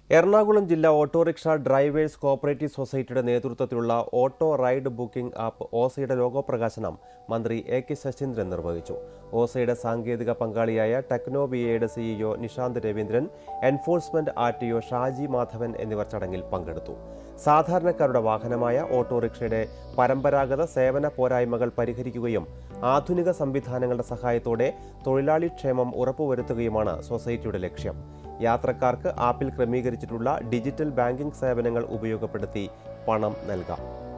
എറണാകുളം ജില്ലാ autorickshaw drivers cooperative സൊസൈറ്റിയുടെ നേതൃത്വത്തിലുള്ള ഓട്ടോ റൈഡ് ബുക്കിംഗ് ആപ്പ് ഓസയുടെ ലോഗോ പ്രകാശനം മന്ത്രി എ കെ ശശീന്ദ്രൻ നിർവഹിച്ചു ഓസയുടെ സാങ്കേതിക പങ്കാളിയായ ടെക്നോബിയയുടെ CEO Nishanth Raveendran enforcement R T O Shaji Madhavan എന്നിവർ ചടങ്ങിൽ പങ്കെടുത്തു സാധാരണക്കാരുടെ വാഹനമായ ഓട്ടോറിക്ഷയുടെ പരമ്പരാഗത സേവന പോരായ്മകൾ പരിഹരിക്കുകയും ആധുനിക സംവിധാനങ്ങളുടെ സഹായത്തോടെ തൊഴിലാളി ക്ഷേമം ഉറപ്പുവരുത്തുകയുമാണ് സൊസൈറ്റിയുടെ ലക്ഷ്യം യാത്രക്കാർക്ക് ആപ്പിൽ ക്രമീകരിച്ചിട്ടുള്ള ഡിജിറ്റൽ ബാങ്കിംഗ് സേവനങ്ങൾ ഉപയോഗപ്പെടുത്തി പണം നൽകാം